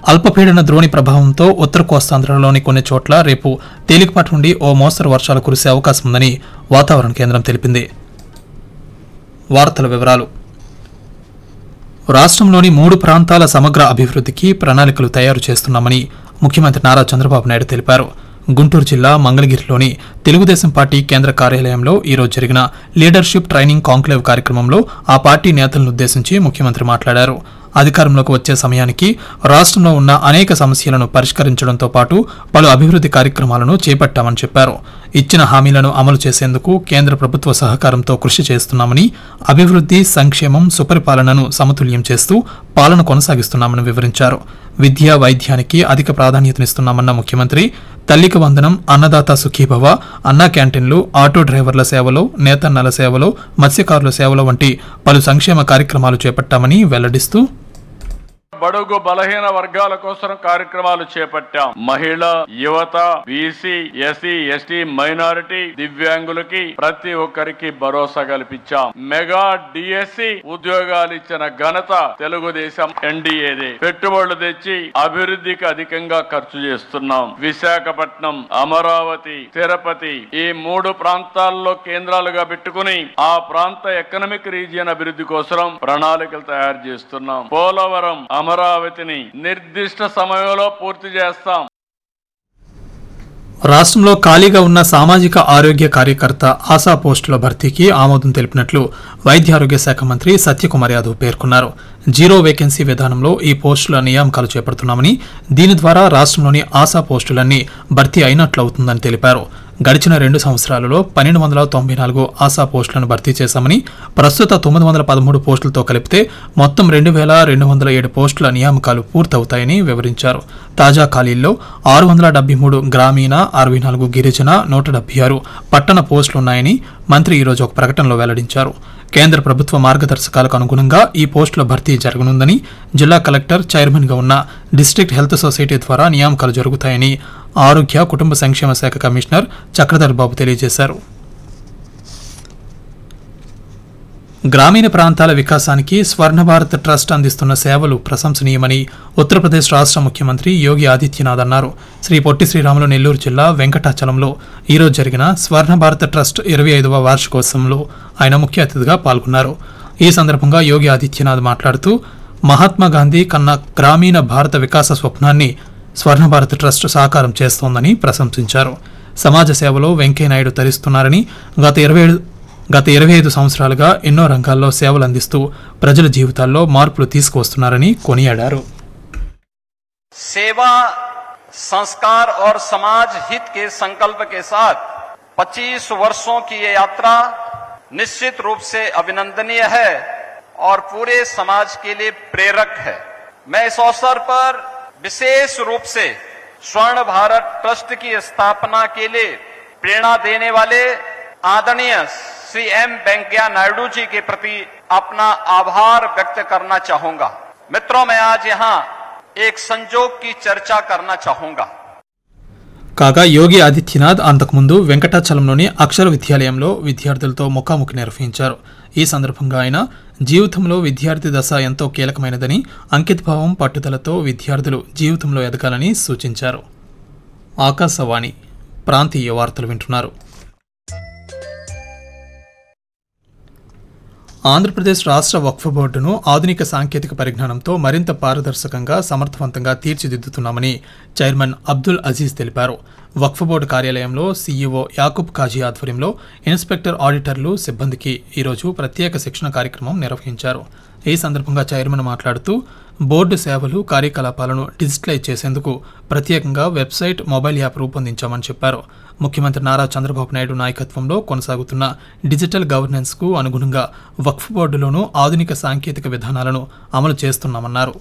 అల్పపీడన ద్రోణి ప్రభావంతో ఉత్తర కోస్తాంధ్రలోని కొన్ని చోట్ల రేపు తేలికపాటి నుండి ఓ మోస్తరు వర్షాలు కురిసే అవకాశం ఉందని వాతావరణ కేంద్రం తెలిపింది వార్తల వివరాలు రాష్ట్రంలోని మూడు ప్రాంతాల సమగ్ర అభివృద్ధికి ప్రణాళికలు తయారు చేస్తున్నామని ముఖ్యమంత్రి నారా చంద్రబాబు నాయుడు తెలిపారు గుంటూరు జిల్లా మంగళగిరిలోని తెలుగుదేశం పార్టీ కేంద్ర కార్యాలయంలో ఈరోజు జరిగిన లీడర్షిప్ ట్రైనింగ్ కాంక్లేవ్ కార్యక్రమంలో ఆ పార్టీ నేతలను ఉద్దేశించి ముఖ్యమంత్రి మాట్లాడారు అధికారంలోకి వచ్చే సమయానికి రాష్ట్రంలో ఉన్న అనేక సమస్యలను పరిష్కరించడంతో పాటు పలు అభివృద్ధి కార్యక్రమాలను చేపట్టామని చెప్పారు ఇచ్చిన హామీలను అమలు చేసేందుకు కేంద్ర ప్రభుత్వ సహకారంతో కృషి చేస్తున్నామని అభివృద్ధి సంక్షేమం సుపరిపాలనను సమతుల్యం చేస్తూ పాలన కొనసాగిస్తున్నామని వివరించారు విద్య వైద్యానికి అధిక ప్రాధాన్యతనిస్తున్నామన్న ముఖ్యమంత్రి తల్లికి వందనం అన్నదాత సుఖీభవ అన్నా క్యాంటీన్లు ఆటో డ్రైవర్ల సేవలో నేతన్నల సేవలో మత్స్యకారుల సేవలో వంటి పలు సంక్షేమ కార్యక్రమాలు చేపట్టామని వెల్లడిస్తూ బడుగు బలహీన వర్గాల కోసం కార్యక్రమాలు చేపట్టాం మహిళ యువత బీసీ ఎస్సీ ఎస్టీ మైనారిటీ దివ్యాంగులకి ప్రతి ఒక్కరికి భరోసా కల్పించాం మెగా డిఎస్సి ఉద్యోగాలు ఇచ్చిన ఘనత తెలుగుదేశం ఎన్డీఏదే పెట్టుబడులు తెచ్చి అభివృద్ధికి అధికంగా ఖర్చు చేస్తున్నాం విశాఖపట్నం అమరావతి తిరుపతి ఈ మూడు ప్రాంతాల్లో కేంద్రాలుగా పెట్టుకుని ఆ ప్రాంత ఎకనామిక్ రీజియన్ అభివృద్ధి కోసం ప్రణాళికలు తయారు చేస్తున్నాం పోలవరం అమరావతిని నిర్దిష్ట సమయంలో పూర్తి చేస్తాం రాష్ట్రంలో ఖాళీగా ఉన్న సామాజిక ఆరోగ్య కార్యకర్త ఆశా పోస్టుల భర్తీకి ఆమోదం తెలిపినట్లు వైద్య ఆరోగ్య శాఖ మంత్రి సత్యకుమార్ యాదవ్ పేర్కొన్నారు జీరో వేకెన్సీ విధానంలో ఈ పోస్టుల నియామకాలు చేపడుతున్నామని దీని ద్వారా రాష్ట్రంలోని ఆశా పోస్టులన్నీ భర్తీ అయినట్లవుతుందని తెలిపారు గడిచిన రెండు సంవత్సరాలలో పన్నెండు వందల తొంభై నాలుగు ఆశా పోస్టులను భర్తీ చేశామని ప్రస్తుత తొమ్మిది వందల పదమూడు పోస్టులతో కలిపితే మొత్తం రెండు వేల రెండు వందల ఏడు పోస్టుల నియామకాలు పూర్తవుతాయని వివరించారు తాజా ఖాళీల్లో ఆరు వందల డెబ్బై మూడు గ్రామీణ అరవై నాలుగు గిరిజన నూట డెబ్బై ఆరు పట్టణ పోస్టులున్నాయని మంత్రి ఈరోజు ఒక ప్రకటనలో వెల్లడించారు కేంద్ర ప్రభుత్వ మార్గదర్శకాలకు అనుగుణంగా ఈ పోస్టుల భర్తీ జరగనుందని జిల్లా కలెక్టర్ చైర్మన్గా ఉన్న డిస్ట్రిక్ట్ హెల్త్ సొసైటీ ద్వారా నియామకాలు జరుగుతాయని ఆరోగ్య కుటుంబ సంక్షేమ శాఖ కమిషనర్ చక్రధర్ బాబు తెలియజేశారు గ్రామీణ ప్రాంతాల వికాసానికి స్వర్ణ భారత్ ట్రస్ట్ అందిస్తున్న సేవలు ప్రశంసనీయమని ఉత్తరప్రదేశ్ రాష్ట్ర ముఖ్యమంత్రి యోగి ఆదిత్యనాథ్ అన్నారు శ్రీ పొట్టి శ్రీరాములు నెల్లూరు జిల్లా వెంకటాచలంలో ఈరోజు జరిగిన స్వర్ణ భారత్ ట్రస్ట్ ఇరవై ఐదవ వార్షికోత్సవంలో ఆయన ముఖ్య అతిథిగా పాల్గొన్నారు ఈ సందర్భంగా యోగి ఆదిత్యనాథ్ మాట్లాడుతూ మహాత్మా గాంధీ కన్న గ్రామీణ భారత వికాస స్వప్నాన్ని స్వర్ణ భారత్ ట్రస్ట్ సాకారం చేస్తోందని ప్రశంసించారు సమాజ సేవలో వెంకయ్యనాయుడు తరిస్తున్నారని గత ఇరవై గత ఇరవై ఐదు సంవత్సరాలుగా ఎన్నో రంగాల్లో సేవలు అందిస్తూ ప్రజల జీవితాల్లో మార్పులు తీసుకువస్తున్నారని కొనియాడారు सेवा संस्कार और समाज हित के संकल्प के साथ 25 वर्षों की ये यात्रा निश्चित रूप से अभिनंदनीय है और पूरे समाज के लिए प्रेरक है मैं इस अवसर पर विशेष रूप से स्वर्ण भारत ट्रस्ट की स्थापना के लिए प्रेरणा देने वाले आदरणीय श्री एम वेंकैया नायडू जी के प्रति अपना आभार व्यक्त करना चाहूंगा मित्रों मैं आज यहाँ एक संजोग की चर्चा करना चाहूंगा కాగా యోగి ఆదిత్యనాథ్ అంతకుముందు వెంకటాచలంలోని అక్షర విద్యాలయంలో విద్యార్థులతో ముఖాముఖి నిర్వహించారు ఈ సందర్భంగా ఆయన జీవితంలో విద్యార్థి దశ ఎంతో కీలకమైనదని అంకితభావం పట్టుదలతో విద్యార్థులు జీవితంలో ఎదగాలని సూచించారు ఆకాశవాణి ప్రాంతీయ వార్తలు వింటున్నారు ఆంధ్రప్రదేశ్ రాష్ట్ర వక్ఫ్ బోర్డును ఆధునిక సాంకేతిక పరిజ్ఞానంతో మరింత పారదర్శకంగా సమర్థవంతంగా తీర్చిదిద్దుతున్నామని చైర్మన్ అబ్దుల్ అజీజ్ తెలిపారు వక్ఫ్ బోర్డు కార్యాలయంలో సీఈఓ యాకూబ్ కాజీ ఆధ్వర్యంలో ఇన్స్పెక్టర్ ఆడిటర్లు సిబ్బందికి ఈరోజు ప్రత్యేక శిక్షణ కార్యక్రమం నిర్వహించారు ఈ సందర్భంగా చైర్మన్ మాట్లాడుతూ బోర్డు సేవలు కార్యకలాపాలను డిజిటలైజ్ చేసేందుకు ప్రత్యేకంగా వెబ్సైట్ మొబైల్ యాప్ రూపొందించామని చెప్పారు ముఖ్యమంత్రి నారా చంద్రబాబు నాయుడు నాయకత్వంలో కొనసాగుతున్న డిజిటల్ గవర్నెన్స్కు అనుగుణంగా వక్ఫ్ బోర్డులోనూ ఆధునిక సాంకేతిక విధానాలను అమలు చేస్తున్నామన్నారు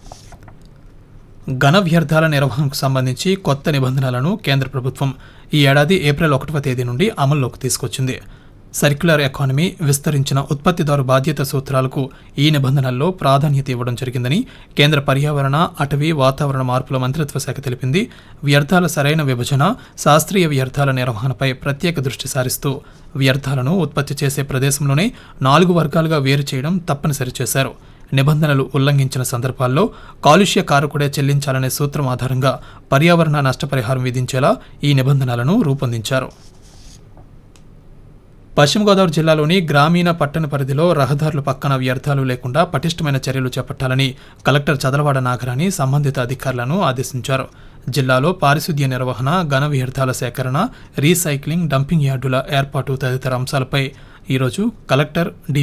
ఘన వ్యర్థాల నిర్వహణకు సంబంధించి కొత్త నిబంధనలను కేంద్ర ప్రభుత్వం ఈ ఏడాది ఏప్రిల్ ఒకటవ తేదీ నుండి అమల్లోకి తీసుకొచ్చింది సర్క్యులర్ ఎకానమీ విస్తరించిన ఉత్పత్తిదారు బాధ్యత సూత్రాలకు ఈ నిబంధనల్లో ప్రాధాన్యత ఇవ్వడం జరిగిందని కేంద్ర పర్యావరణ అటవీ వాతావరణ మార్పుల మంత్రిత్వ శాఖ తెలిపింది వ్యర్థాల సరైన విభజన శాస్త్రీయ వ్యర్థాల నిర్వహణపై ప్రత్యేక దృష్టి సారిస్తూ వ్యర్థాలను ఉత్పత్తి చేసే ప్రదేశంలోనే నాలుగు వర్గాలుగా వేరు చేయడం తప్పనిసరి చేశారు నిబంధనలు ఉల్లంఘించిన సందర్భాల్లో కాలుష్య కారకుడే చెల్లించాలనే సూత్రం ఆధారంగా పర్యావరణ నష్టపరిహారం విధించేలా ఈ నిబంధనలను రూపొందించారు పశ్చిమ గోదావరి జిల్లాలోని గ్రామీణ పట్టణ పరిధిలో రహదారుల పక్కన వ్యర్థాలు లేకుండా పటిష్టమైన చర్యలు చేపట్టాలని కలెక్టర్ చదలవాడ నాగరాణి సంబంధిత అధికారులను ఆదేశించారు జిల్లాలో పారిశుద్ధ్య నిర్వహణ ఘన వ్యర్థాల సేకరణ రీసైక్లింగ్ డంపింగ్ యార్డుల ఏర్పాటు తదితర అంశాలపై ఈరోజు కలెక్టర్ డి